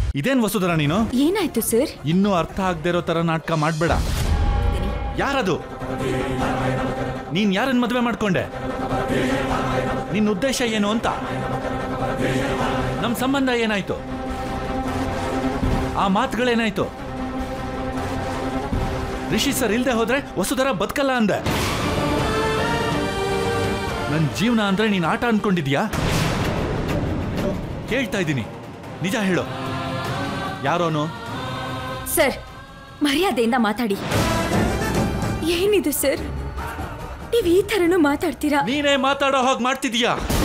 ಇದೇನ್ ವಸುಧರ ನೀನು ಏನಾಯ್ತು ಸರ್ ಇನ್ನೂ ಅರ್ಥ ಆಗದೆ ಇರೋ ತರ ನಾಟಕ ಮಾಡ್ಬೇಡ ಯಾರದು ನೀನ್ ಯಾರನ್ನ ಮದುವೆ ಮಾಡ್ಕೊಂಡೆ ನಿನ್ನ ಉದ್ದೇಶ ಏನು ಅಂತ ನಮ್ ಸಂಬಂಧ ಏನಾಯ್ತು ಆ ಮಾತುಗಳೇನಾಯ್ತು ರಿಷಿ ಸರ್ ಇಲ್ದೆ ಹೋದ್ರೆ ವಸುಧರ ಬದುಕಲ್ಲ ಅಂದೆ ನನ್ನ ಜೀವನ ಅಂದ್ರೆ ನೀನ್ ಆಟ ಅನ್ಕೊಂಡಿದ್ಯಾ ಕೇಳ್ತಾ ಇದ್ದೀನಿ ನಿಜ ಹೇಳು ಯಾರೋನು ಸರ್ ಮರ್ಯಾದೆಯಿಂದ ಮಾತಾಡಿ ಏನಿದು ಸರ್ ನೀವು ಈ ಥರನೂ ಮಾತಾಡ್ತೀರಾ ನೀನೇ ಮಾತಾಡೋ ಹಾಗೆ ಮಾಡ್ತಿದೀಯಾ